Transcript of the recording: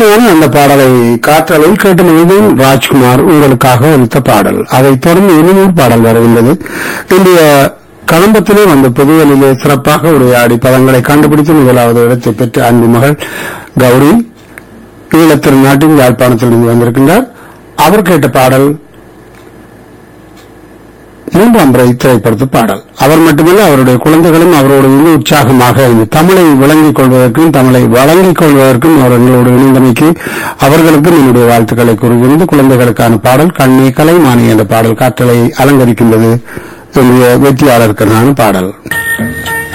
அருமையான அந்த பாடலை காற்றலில் கேட்டு மனிதன் ராஜ்குமார் உங்களுக்காக ஒலித்த பாடல் அதைத் தொடர்ந்து இன்னொரு பாடல் வருகின்றது இன்றைய களம்பத்திலே வந்த புதுவெளியிலே சிறப்பாக உரையாடி பதங்களை கண்டுபிடித்து முதலாவது இடத்தை பெற்ற அன்பு மகள் கௌரி ஈழத்திருநாட்டின் யாழ்ப்பாணத்திலிருந்து வந்திருக்கின்றார் அவர் கேட்ட பாடல் மூன்றாம் முறை திரைப்படத்து பாடல் அவர் மட்டுமல்ல அவருடைய குழந்தைகளும் அவரோடு இருந்து உற்சாகமாக இந்த தமிழை விளங்கிக் கொள்வதற்கும் தமிழை வழங்கிக் கொள்வதற்கும் அவர்களோடு இணைந்தமைக்கு அவர்களுக்கும் என்னுடைய வாழ்த்துக்களை கூறுகிறது குழந்தைகளுக்கான பாடல் கண்ணே கலைமானி என்ற பாடல் காற்றலை அலங்கரிக்கின்றது என்னுடைய வெற்றியாளருக்கான பாடல்